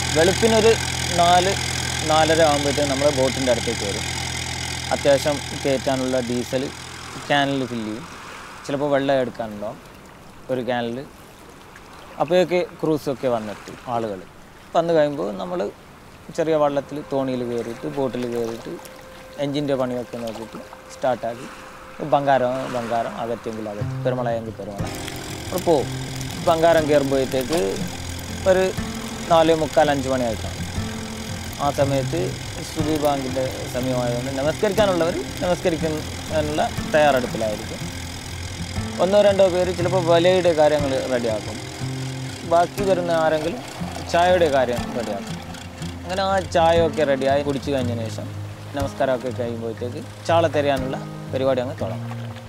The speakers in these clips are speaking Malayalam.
വെളുപ്പിനൊരു നാല് നാലര ആകുമ്പോഴത്തേക്ക് നമ്മൾ ബോട്ടിൻ്റെ അടുത്തേക്ക് വരും അത്യാവശ്യം കയറ്റാനുള്ള ഡീസൽ ക്യാനിൽ ഫില്ല് ചെയ്യും ചിലപ്പോൾ വെള്ളം എടുക്കാനുണ്ടാവും ഒരു ക്യാനിൽ അപ്പോഴൊക്കെ ക്രൂസൊക്കെ വന്നെത്തും ആളുകൾ വന്നു കഴിയുമ്പോൾ നമ്മൾ ചെറിയ വള്ളത്തിൽ തോണിയിൽ കയറിയിട്ട് ബോട്ടിൽ കയറിയിട്ട് എൻജിൻ്റെ പണിയൊക്കെ നോക്കിയിട്ട് സ്റ്റാർട്ടാക്കി ബംഗാരം ബംഗാരം അകത്തെങ്കിൽ അകത്ത് പെരുമളയെങ്കിൽ പെരുമള അപ്പോൾ പോവും ബംഗാരം കയറുമ്പോഴത്തേക്ക് ഒരു നാല് മുക്കാൽ അഞ്ച് മണിയായിട്ടാണ് ആ സമയത്ത് സുബി ബാങ്കിൻ്റെ സമയമായതുകൊണ്ട് നമസ്കരിക്കാനുള്ളവർ നമസ്കരിക്കാനുള്ള തയ്യാറെടുപ്പിലായിരിക്കും ഒന്നോ രണ്ടോ പേര് ചിലപ്പോൾ വലയുടെ കാര്യങ്ങൾ റെഡിയാക്കും ബാക്കി വരുന്ന ആരെങ്കിലും ചായയുടെ കാര്യം റെഡിയാക്കും അങ്ങനെ ആ ചായയൊക്കെ റെഡിയായി കുടിച്ചു കഴിഞ്ഞതിന് ശേഷം നമസ്കാരമൊക്കെ കഴിയുമ്പോഴത്തേക്ക് ചാള തെരയാനുള്ള പരിപാടി അങ്ങ് തുടങ്ങും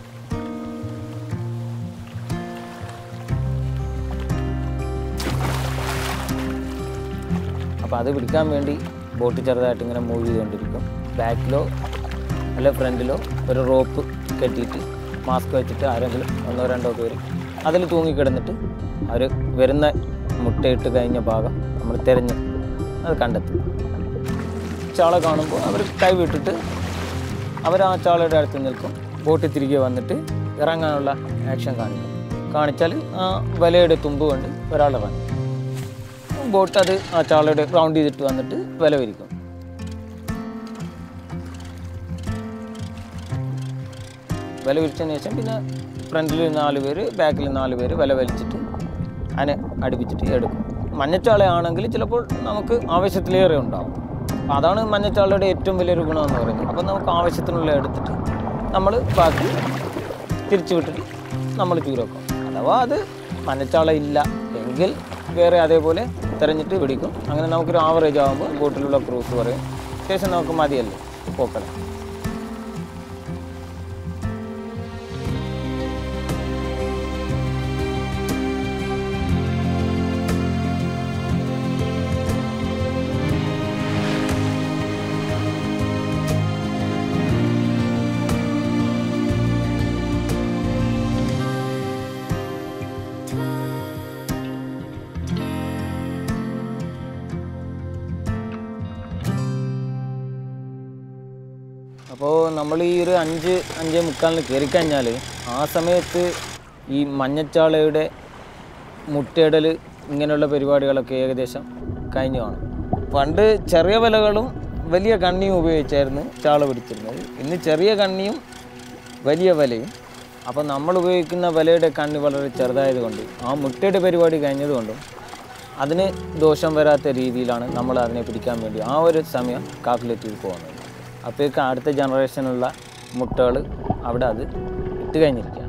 അപ്പോൾ അത് പിടിക്കാൻ വേണ്ടി ബോട്ട് ചെറുതായിട്ട് ഇങ്ങനെ മൂവ് ചെയ്തുകൊണ്ടിരിക്കും ബാക്കിലോ അല്ല ഫ്രണ്ടിലോ ഒരു റോപ്പ് കെട്ടിയിട്ട് മാസ്ക് വെച്ചിട്ട് ആരെങ്കിലും ഒന്നോ രണ്ടോ പേര് അതിൽ തൂങ്ങിക്കിടന്നിട്ട് അവർ വരുന്ന മുട്ടയിട്ട് കഴിഞ്ഞ ഭാഗം നമ്മൾ തിരഞ്ഞ് അത് കണ്ടെത്തും ചാള കാണുമ്പോൾ അവർ കൈവിട്ടിട്ട് അവർ ആ ചാളയുടെ അടുത്ത് നിൽക്കും ബോട്ട് തിരികെ വന്നിട്ട് ഇറങ്ങാനുള്ള ആക്ഷൻ കാണിക്കും കാണിച്ചാൽ ആ വലയുടെ തുമ്പ് കൊണ്ട് ഒരാൾ ഇറങ്ങും ബോട്ട് അത് ആ ചാളയുടെ റൗണ്ട് ചെയ്തിട്ട് വന്നിട്ട് വില വിരിക്കും വില വിരിച്ചതിന് ശേഷം പിന്നെ ഫ്രണ്ടിൽ നാല് പേര് ബാക്കിൽ നാല് പേര് വില വലിച്ചിട്ട് അതിനെ അടുപ്പിച്ചിട്ട് എടുക്കും മഞ്ഞച്ചാളയാണെങ്കിൽ ചിലപ്പോൾ നമുക്ക് ആവശ്യത്തിലേറെ ഉണ്ടാവും അപ്പോൾ അതാണ് മഞ്ഞച്ചാളയുടെ ഏറ്റവും വലിയൊരു ഗുണമെന്ന് പറയുന്നത് അപ്പോൾ നമുക്ക് ആവശ്യത്തിനുള്ള എടുത്തിട്ട് നമ്മൾ ബാക്കി തിരിച്ചു വിട്ടിട്ട് നമ്മൾ ചൂരക്കും അഥവാ അത് മഞ്ഞച്ചാള ഇല്ല എങ്കിൽ വേറെ അതേപോലെ തിരഞ്ഞിട്ട് പിടിക്കും അങ്ങനെ നമുക്കൊരു ആവറേജ് ആകുമ്പോൾ ബോട്ടിലുള്ള ക്രൂസ് പറയും ശേഷം നമുക്ക് മതിയല്ലോ പോക്കല അപ്പോൾ നമ്മൾ ഈ ഒരു അഞ്ച് അഞ്ച് മുക്കാലിന് കയറിക്കഴിഞ്ഞാൽ ആ സമയത്ത് ഈ മഞ്ഞച്ചാളയുടെ മുട്ടയിടൽ ഇങ്ങനെയുള്ള പരിപാടികളൊക്കെ ഏകദേശം കഴിഞ്ഞു കാണും പണ്ട് ചെറിയ വിലകളും വലിയ കണ്ണിയും ഉപയോഗിച്ചായിരുന്നു ചാള പിടിച്ചിരുന്നത് ഇന്ന് ചെറിയ കണ്ണിയും വലിയ വലയും അപ്പോൾ നമ്മൾ ഉപയോഗിക്കുന്ന വലയുടെ കണ്ണി വളരെ ചെറുതായതുകൊണ്ട് ആ മുട്ടയുടെ പരിപാടി കഴിഞ്ഞതുകൊണ്ടും അതിന് ദോഷം വരാത്ത രീതിയിലാണ് നമ്മൾ അതിനെ പിടിക്കാൻ വേണ്ടി ആ ഒരു സമയം കാൽക്കുലേറ്റ് ചെയ്ത് പോകുന്നത് അപ്പോഴേക്കും അടുത്ത ജനറേഷനുള്ള മുട്ടകൾ അവിടെ അത് ഇട്ട് കഴിഞ്ഞിരിക്കുകയാണ്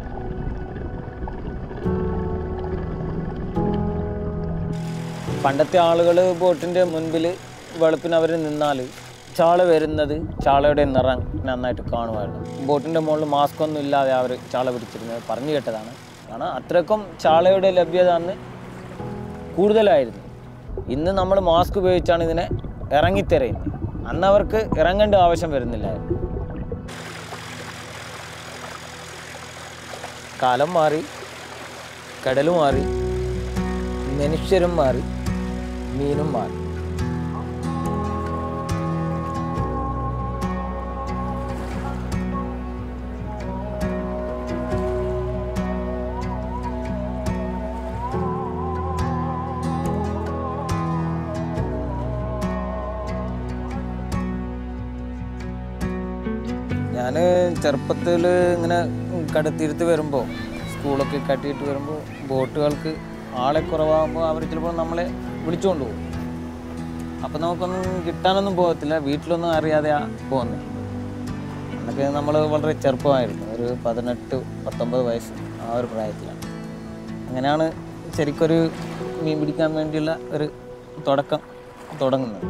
പണ്ടത്തെ ആളുകൾ ബോട്ടിൻ്റെ മുൻപിൽ വെളുപ്പിന് അവർ നിന്നാൽ ചാള വരുന്നത് ചാളയുടെ നിറം നന്നായിട്ട് കാണുമായിരുന്നു ബോട്ടിൻ്റെ മുകളിൽ മാസ്ക് ഒന്നും ഇല്ലാതെ അവർ ചാള പിടിച്ചിരുന്നത് പറഞ്ഞു കേട്ടതാണ് കാരണം അത്രയ്ക്കും ചാളയുടെ ലഭ്യത അന്ന് കൂടുതലായിരുന്നു ഇന്ന് നമ്മൾ മാസ്ക് ഉപയോഗിച്ചാണ് ഇതിനെ ഇറങ്ങിത്തിരയുന്നത് അന്ന് അവർക്ക് ഇറങ്ങേണ്ട ആവശ്യം വരുന്നില്ലായിരുന്നു കാലം മാറി കടലും മാറി മനുഷ്യരും മാറി മീനും മാറി ഞാൻ ചെറുപ്പത്തിൽ ഇങ്ങനെ കടത്തിരുത്ത് വരുമ്പോൾ സ്കൂളൊക്കെ കട്ടിയിട്ട് വരുമ്പോൾ ബോട്ടുകൾക്ക് ആളെ കുറവാകുമ്പോൾ അവർ ചിലപ്പോൾ നമ്മളെ വിളിച്ചുകൊണ്ട് പോകും അപ്പം നമുക്കൊന്നും കിട്ടാനൊന്നും പോകത്തില്ല വീട്ടിലൊന്നും അറിയാതെ പോകുന്നത് അന്നൊക്കെ നമ്മൾ വളരെ ചെറുപ്പമായിരുന്നു ഒരു പതിനെട്ട് പത്തൊമ്പത് വയസ്സ് ആ ഒരു പ്രായത്തിലാണ് അങ്ങനെയാണ് ശരിക്കൊരു മീൻ പിടിക്കാൻ വേണ്ടിയുള്ള ഒരു തുടക്കം തുടങ്ങുന്നത്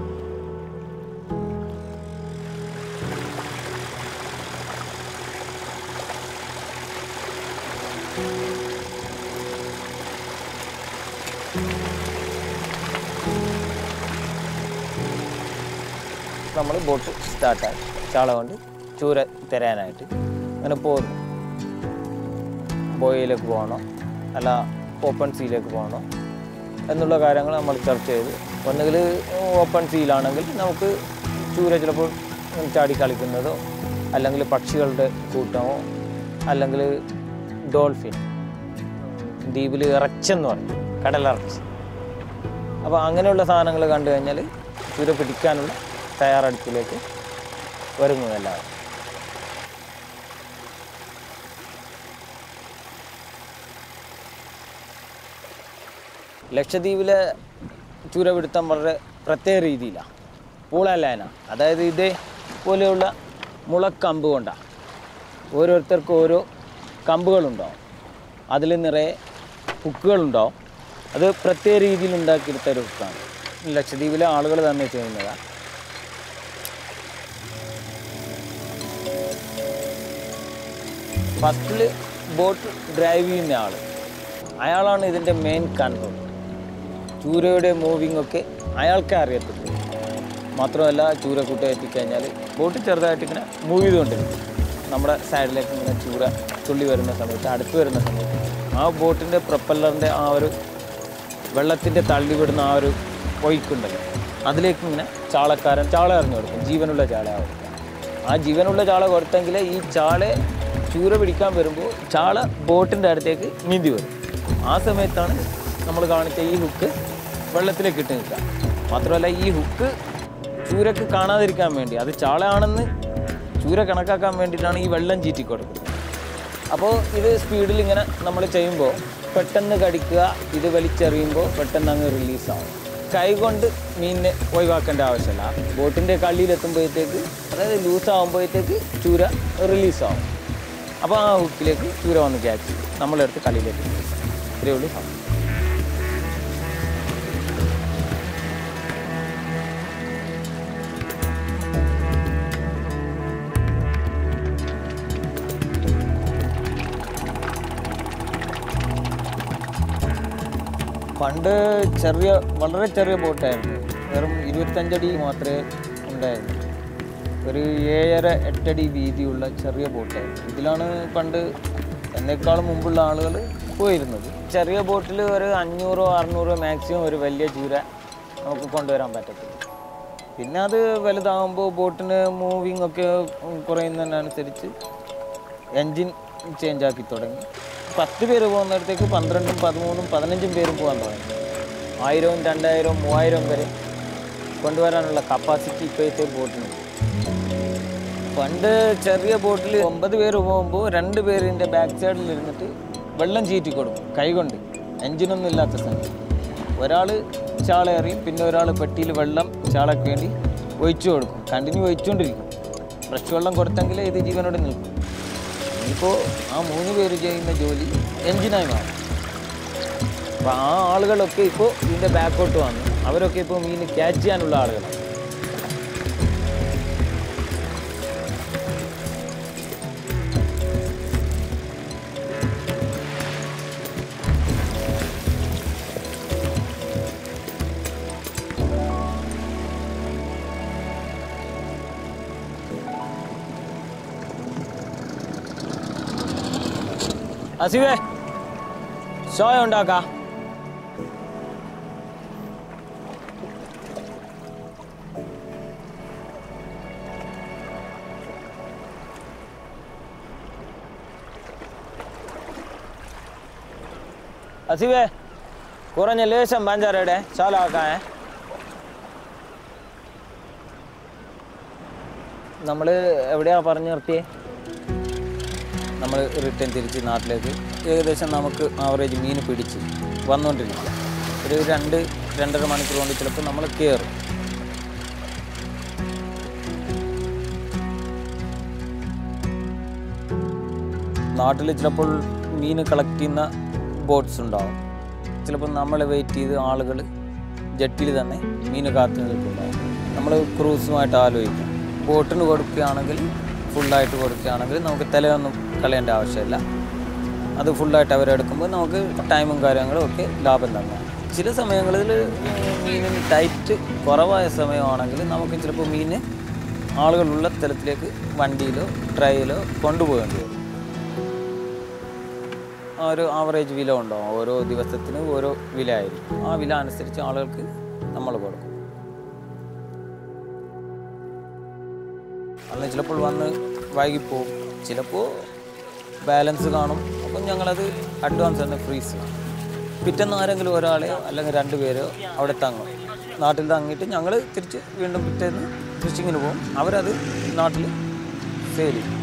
നമ്മൾ ബോട്ട് സ്റ്റാർട്ടായി ചാള കൊണ്ട് ചൂര തരാനായിട്ട് അങ്ങനെ പോകുന്നു ബോയിലേക്ക് പോകണോ അല്ല ഓപ്പൺ സീയിലേക്ക് പോകണോ എന്നുള്ള കാര്യങ്ങൾ നമ്മൾ ചർച്ച ചെയ്ത് ഒന്നുകിൽ ഓപ്പൺ സീലാണെങ്കിൽ നമുക്ക് ചൂര ചിലപ്പോൾ ചാടി കളിക്കുന്നതോ അല്ലെങ്കിൽ പക്ഷികളുടെ കൂട്ടമോ അല്ലെങ്കിൽ ഡോൾഫിൻ ദ്വീപിൽ ഇറച്ചെന്ന് പറയും കടലിറച്ചി അപ്പോൾ അങ്ങനെയുള്ള സാധനങ്ങൾ കണ്ടു കഴിഞ്ഞാൽ ചൂര പിടിക്കാനുള്ള തയ്യാറെടുപ്പിലേക്ക് ഒരുങ്ങുമെല്ലാവരും ലക്ഷദ്വീപിലെ ചൂരപിടുത്തം വളരെ പ്രത്യേക രീതിയിലാണ് പൂളലൈന അതായത് ഇതേ പോലെയുള്ള മുളക്കമ്പ് കൊണ്ടാണ് ഓരോരുത്തർക്കും ഓരോ കമ്പുകളുണ്ടാവും അതിൽ നിറയെ ഹുക്കുകളുണ്ടാവും അത് പ്രത്യേക രീതിയിൽ ഉണ്ടാക്കിയെടുത്ത ഒരു ഹുക്കാണ് ലക്ഷദ്വീപിലെ ആളുകൾ തന്നെ ചെയ്യുന്നതാണ് ഫസ്റ്റിൽ ബോട്ട് ഡ്രൈവ് ചെയ്യുന്ന ആൾ അയാളാണ് ഇതിൻ്റെ മെയിൻ കൺട്രോൾ ചൂരയുടെ മൂവിങ് ഒക്കെ അയാൾക്കേ അറിയത്തുള്ളൂ മാത്രമല്ല ചൂര കൂട്ട എത്തിക്കഴിഞ്ഞാൽ ബോട്ട് ചെറുതായിട്ട് ഇങ്ങനെ മൂവ് ചെയ്തുകൊണ്ടിരിക്കും നമ്മുടെ സൈഡിലേക്ക് ഇങ്ങനെ ചൂര തുള്ളി വരുന്ന സമയത്ത് അടുത്ത് വരുന്ന സമയത്ത് ആ ബോട്ടിൻ്റെ പ്രൊപ്പല്ലറിൻ്റെ ആ ഒരു വെള്ളത്തിൻ്റെ തള്ളിവിടുന്ന ആ ഒരു ഒഴുക്കുണ്ടല്ലോ അതിലേക്ക് ഇങ്ങനെ ചാളക്കാരൻ ചാള എറിഞ്ഞു കൊടുക്കും ജീവനുള്ള ചാള കൊടുക്കുക ആ ജീവനുള്ള ചാള കൊടുത്തെങ്കിൽ ഈ ചാളെ ചൂര പിടിക്കാൻ വരുമ്പോൾ ചാള ബോട്ടിൻ്റെ അടുത്തേക്ക് നീന്തി വരും ആ സമയത്താണ് നമ്മൾ കാണിച്ച ഈ ഹുക്ക് വെള്ളത്തിലേക്ക് ഇട്ട് നിൽക്കുക മാത്രമല്ല ഈ ഹുക്ക് ചൂരക്ക് കാണാതിരിക്കാൻ വേണ്ടി അത് ചാളയാണെന്ന് ചൂര കണക്കാക്കാൻ വേണ്ടിയിട്ടാണ് ഈ വെള്ളം ചീറ്റി കൊടുക്കുന്നത് അപ്പോൾ ഇത് സ്പീഡിൽ ഇങ്ങനെ നമ്മൾ ചെയ്യുമ്പോൾ പെട്ടെന്ന് കടിക്കുക ഇത് വലിച്ചെറിയുമ്പോൾ പെട്ടെന്ന് അങ്ങ് റിലീസാവും കൈ കൊണ്ട് മീനിനെ ഒഴിവാക്കേണ്ട ആവശ്യമില്ല ബോട്ടിൻ്റെ കള്ളിയിലെത്തുമ്പോഴത്തേക്ക് അതായത് ലൂസ് ആകുമ്പോഴത്തേക്ക് ചൂര റിലീസാവും അപ്പോൾ ആ ഹുക്കിലേക്ക് ചൂര വന്ന് ക്യാച്ച് ചെയ്യും നമ്മളെടുത്ത് കളിയിലേക്ക് ഇടും. ഇത്രയേ ഉള്ളൂ സംഭവം പണ്ട് ചെറിയ വളരെ ചെറിയ ബോട്ടായിരുന്നു വെറും ഇരുപത്തഞ്ചടി മാത്രമേ ഉണ്ടായിരുന്നു ഒരു ഏഴര എട്ടടി വീതിയുള്ള ചെറിയ ബോട്ടായിരുന്നു ഇതിലാണ് പണ്ട് എന്നെക്കാളും മുമ്പുള്ള ആളുകൾ പോയിരുന്നത് ചെറിയ ബോട്ടിൽ ഒരു അഞ്ഞൂറോ അറുന്നൂറോ മാക്സിമം ഒരു വലിയ ചൂര നമുക്ക് കൊണ്ടുവരാൻ പറ്റത്തില്ല പിന്നെ അത് വലുതാകുമ്പോൾ ബോട്ടിന് മൂവിങ് ഒക്കെ കുറയുന്നതിനനുസരിച്ച് എൻജിൻ ചേഞ്ച് ആക്കി തുടങ്ങി പത്ത് പേര് പോകുന്നിടത്തേക്ക് പന്ത്രണ്ടും പതിമൂന്നും പതിനഞ്ചും പേരും പോകാൻ തുടങ്ങി ആയിരവും രണ്ടായിരവും മൂവായിരവും വരെ കൊണ്ടുവരാനുള്ള കപ്പാസിറ്റി ഇപ്പോഴത്തെ ബോട്ടിന് പണ്ട് ചെറിയ ബോട്ടിൽ ഒമ്പത് പേര് പോകുമ്പോൾ രണ്ട് പേരിൻ്റെ ബാക്ക് സൈഡിൽ ഇരുന്നിട്ട് വെള്ളം ചീറ്റി കൊടുക്കും കൈകൊണ്ട് എൻജിനൊന്നും ഇല്ലാത്ത സമയത്ത് ഒരാൾ ചാള എറിയും പിന്നെ ഒരാൾ പെട്ടിയിൽ വെള്ളം ചാളയ്ക്ക് വേണ്ടി ഒഴിച്ചു കൊടുക്കും കണ്ടിന്യൂ ഒഴിച്ചുകൊണ്ടിരിക്കും ഫ്രഷ് വെള്ളം കൊടുത്തെങ്കിലേ ഇത് ജീവനോടെ നിൽക്കും ഇപ്പോൾ ആ മൂന്ന് പേര് ചെയ്യുന്ന ജോലി എൻജിനായി മാറും അപ്പോൾ ആ ആളുകളൊക്കെ ഇപ്പോൾ ഇതിൻ്റെ ബാക്കോട്ട് വന്നു അവരൊക്കെ ഇപ്പോൾ മീൻ ക്യാച്ച് ചെയ്യാനുള്ള ആളുകളാണ് അസിവേ സോയ ഉണ്ടാക്കാ അസിവേ കുറഞ്ഞ ലേശം പഞ്ചാരയുടെ ചാല ആക്കാേ നമ്മൾ എവിടെയാ പറഞ്ഞു നിർത്തിയേ നമ്മൾ റിട്ടേൺ തിരിച്ച് നാട്ടിലേക്ക് ഏകദേശം നമുക്ക് ആവറേജ് മീൻ പിടിച്ച് വന്നുകൊണ്ടിരിക്കുക ഒരു രണ്ട് രണ്ടര മണിക്കൂർ കൊണ്ട് ചിലപ്പോൾ നമ്മൾ കയറും നാട്ടിൽ ചിലപ്പോൾ മീൻ കളക്ട് ചെയ്യുന്ന ബോട്ട്സ് ഉണ്ടാവും ചിലപ്പോൾ നമ്മൾ വെയിറ്റ് ചെയ്ത് ആളുകൾ ജെട്ടിയിൽ തന്നെ മീൻ കാത്തു നിൽക്കുന്നുണ്ടാവും നമ്മൾ ക്രൂസുമായിട്ട് ആലോചിക്കും ബോട്ടിന് കൊടുക്കുകയാണെങ്കിൽ ഫുള്ളായിട്ട് കൊടുക്കുകയാണെങ്കിൽ നമുക്ക് തലയൊന്നും കളയേണ്ട ആവശ്യമില്ല അത് ഫുള്ളായിട്ട് അവരെടുക്കുമ്പോൾ നമുക്ക് ടൈമും കാര്യങ്ങളും ഒക്കെ ലാഭം തന്നെ ചില സമയങ്ങളിൽ മീനിന് ടൈറ്റ് കുറവായ സമയമാണെങ്കിൽ നമുക്ക് ചിലപ്പോൾ മീൻ ആളുകളുള്ള സ്ഥലത്തിലേക്ക് വണ്ടിയിലോ ട്രെയിലോ കൊണ്ടുപോകേണ്ടി വരും ആ ഒരു ആവറേജ് വില ഉണ്ടാവും ഓരോ ദിവസത്തിനും ഓരോ വില ആയിരിക്കും ആ വില അനുസരിച്ച് ആളുകൾക്ക് നമ്മൾ നമ്മൾ കൊടുക്കും അന്ന് ചിലപ്പോൾ വന്ന് വൈകിപ്പോവും ചിലപ്പോൾ ബാലൻസ് കാണും അപ്പം ഞങ്ങളത് അഡ്വാൻസ് തന്നെ ഫ്രീസ് ചെയ്യും പിറ്റേന്ന് ആരെങ്കിലും ഒരാളെയോ അല്ലെങ്കിൽ രണ്ട് പേരോ അവിടെ തങ്ങും നാട്ടിൽ തങ്ങിയിട്ട് ഞങ്ങൾ തിരിച്ച് വീണ്ടും പിറ്റേന്ന് ഫിഷിങ്ങിന് പോകും അവരത് നാട്ടിൽ സെയിൽ ചെയ്യും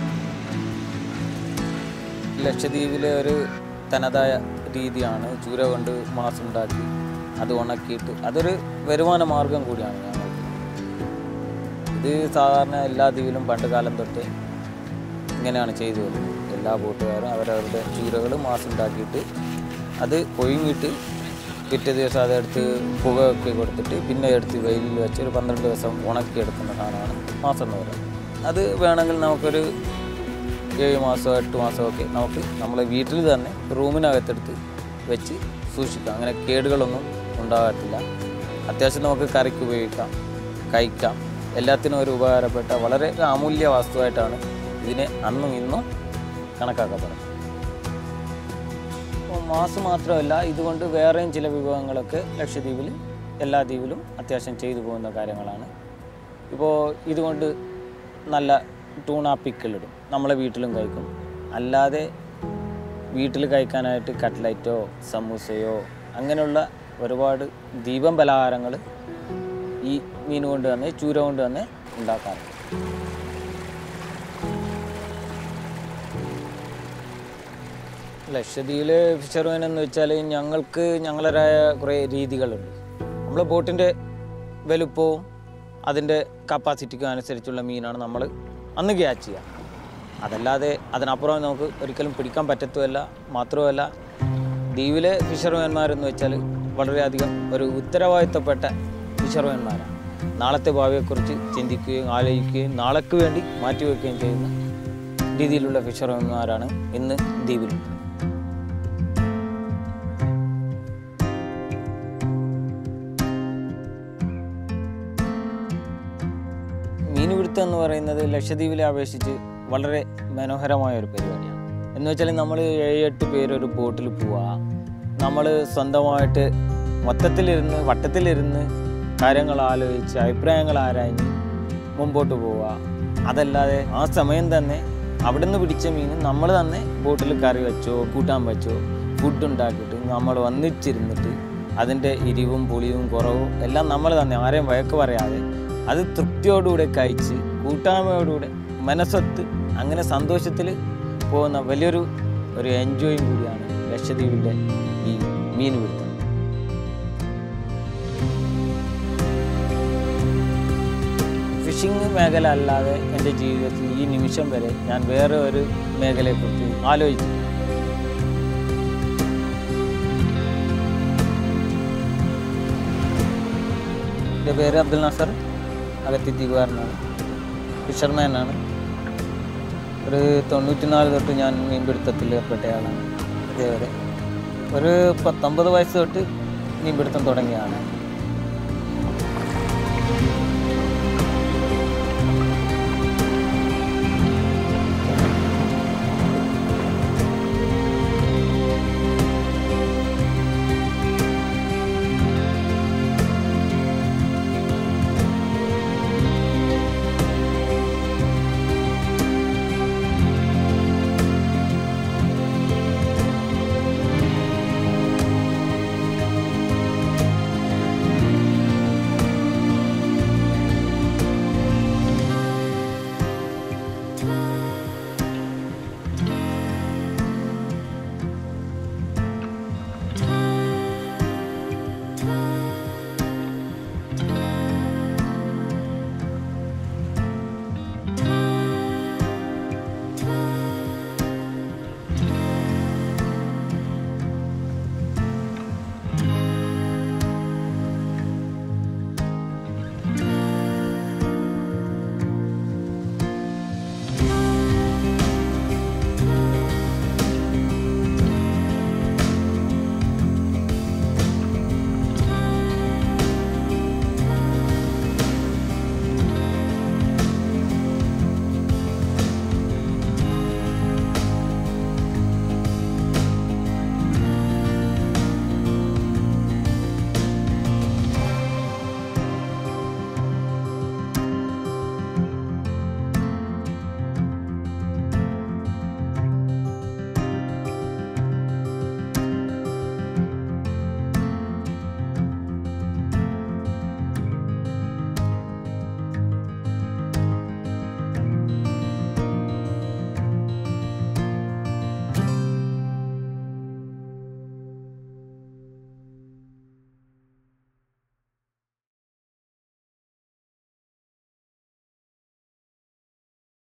ലക്ഷദ്വീപിലെ ഒരു തനതായ രീതിയാണ് ചൂര കൊണ്ട് മാസം ഉണ്ടാക്കി അത് ഉണക്കിയിട്ട് അതൊരു വരുമാന മാർഗം കൂടിയാണ് ഞങ്ങൾക്ക് ഇത് സാധാരണ എല്ലാ ദ്വീപിലും പണ്ട് കാലം തൊട്ട് ഇങ്ങനെയാണ് ചെയ്തു വരുന്നത് എല്ലാ ബോട്ടുകാരും അവരവരുടെ ചൂരകൾ മാസം ഉണ്ടാക്കിയിട്ട് അത് ഒഴുങ്ങിയിട്ട് പിറ്റേ ദിവസം അതെടുത്ത് പുകയൊക്കെ കൊടുത്തിട്ട് പിന്നെ എടുത്ത് വെയിലിൽ വെച്ച് ഒരു പന്ത്രണ്ട് ദിവസം ഉണക്കിയെടുക്കുന്ന സാധനമാണ് മാസം എന്ന് പറയുന്നത് അത് വേണമെങ്കിൽ നമുക്കൊരു ഏഴ് മാസമോ എട്ട് മാസമോ ഒക്കെ നമുക്ക് നമ്മളെ വീട്ടിൽ തന്നെ റൂമിനകത്തെടുത്ത് വെച്ച് സൂക്ഷിക്കാം അങ്ങനെ കേടുകളൊന്നും ഉണ്ടാകത്തില്ല അത്യാവശ്യം നമുക്ക് കറിക്ക് ഉപയോഗിക്കാം കഴിക്കാം എല്ലാത്തിനും ഒരു ഉപകാരപ്പെട്ട വളരെ അമൂല്യ വസ്തുവായിട്ടാണ് ഇതിനെ അന്നും ഇന്നും കണക്കാക്കപ്പെടുന്നത് അപ്പോൾ മാസ് മാത്രമല്ല ഇതുകൊണ്ട് വേറെയും ചില വിഭവങ്ങളൊക്കെ ലക്ഷദ്വീപിൽ എല്ലാ ദ്വീപിലും അത്യാവശ്യം ചെയ്തു പോകുന്ന കാര്യങ്ങളാണ് ഇപ്പോൾ ഇതുകൊണ്ട് നല്ല ടൂണ പിക്കിളിടും നമ്മളെ വീട്ടിലും കഴിക്കും അല്ലാതെ വീട്ടിൽ കഴിക്കാനായിട്ട് കട്ട്ലൈറ്റോ സമൂസയോ അങ്ങനെയുള്ള ഒരുപാട് ദീപം പലഹാരങ്ങൾ ഈ മീൻ കൊണ്ട് തന്നെ ചൂര കൊണ്ട് തന്നെ ഉണ്ടാക്കാറുണ്ട് ലക്ഷദ്വീപിലെ ഫിഷർമാൻ എന്ന് വെച്ചാൽ ഞങ്ങൾക്ക് ഞങ്ങളുടേതായ കുറേ രീതികളുണ്ട് നമ്മൾ ബോട്ടിൻ്റെ വലുപ്പവും അതിൻ്റെ കപ്പാസിറ്റിക്കും അനുസരിച്ചുള്ള മീനാണ് നമ്മൾ അന്ന് ക്യാച്ച് ചെയ്യുക അതല്ലാതെ അതിനപ്പുറം നമുക്ക് ഒരിക്കലും പിടിക്കാൻ പറ്റത്തുമല്ല മാത്രമല്ല ദ്വീപിലെ ഫിഷർമാൻമാരെന്ന് വെച്ചാൽ വളരെയധികം ഒരു ഉത്തരവാദിത്തപ്പെട്ട ഫിഷർമാൻമാരാണ് നാളത്തെ ഭാവിയെക്കുറിച്ച് ചിന്തിക്കുകയും ആലോചിക്കുകയും നാളേക്ക് വേണ്ടി മാറ്റിവെക്കുകയും ചെയ്യുന്ന രീതിയിലുള്ള ഫിഷർമാൻമാരാണ് ഇന്ന് ദ്വീപിലുള്ളത് മീൻപിടുത്തം എന്ന് പറയുന്നത് ലക്ഷദ്വീപിലെ അപേക്ഷിച്ച് വളരെ മനോഹരമായ ഒരു പരിപാടിയാണ് എന്ന് വെച്ചാൽ നമ്മൾ ഏഴ് എട്ട് പേര് ഒരു ബോട്ടിൽ പോവുക നമ്മൾ സ്വന്തമായിട്ട് മൊത്തത്തിലിരുന്ന് വട്ടത്തിലിരുന്ന് കാര്യങ്ങൾ ആലോചിച്ച് അഭിപ്രായങ്ങൾ ആരാഞ്ഞ് മുമ്പോട്ട് പോവുക അതല്ലാതെ ആ സമയം തന്നെ അവിടുന്ന് പിടിച്ച മീൻ നമ്മൾ തന്നെ ബോട്ടിൽ കറി വെച്ചോ കൂട്ടാൻ വെച്ചോ ഫുഡ് ഉണ്ടാക്കിയിട്ട് നമ്മൾ ഒന്നിച്ചിരുന്നിട്ട് അതിൻ്റെ എരിവും പുളിയും കുറവും എല്ലാം നമ്മൾ തന്നെ ആരെയും വഴക്ക് പറയാതെ അത് തൃപ്തിയോടുകൂടെ കഴിച്ച് കൂട്ടായ്മയോടുകൂടെ മനസ്സൊത്ത് അങ്ങനെ സന്തോഷത്തിൽ പോകുന്ന വലിയൊരു ഒരു എൻജോയും കൂടിയാണ് ലക്ഷദ്വീപിൻ്റെ ഈ മീൻ പിടുത്തം ഫിഷിംഗ് മേഖല അല്ലാതെ എൻ്റെ ജീവിതത്തിൽ ഈ നിമിഷം വരെ ഞാൻ വേറെ ഒരു മേഖലയെക്കുറിച്ച് ആലോചിച്ചു എൻ്റെ പേര് അബ്ദുൽ നാസർ അകത്തി ദ്വീപുകാരനാണ് ഫിഷർമാനാണ് ഒരു തൊണ്ണൂറ്റിനാല് തൊട്ട് ഞാൻ മീൻപിടുത്തത്തിൽ ഏർപ്പെട്ടയാളാണ് ഇതേവരെ ഒരു പത്തൊമ്പത് വയസ്സ് തൊട്ട് മീൻപിടുത്തം തുടങ്ങിയാണ്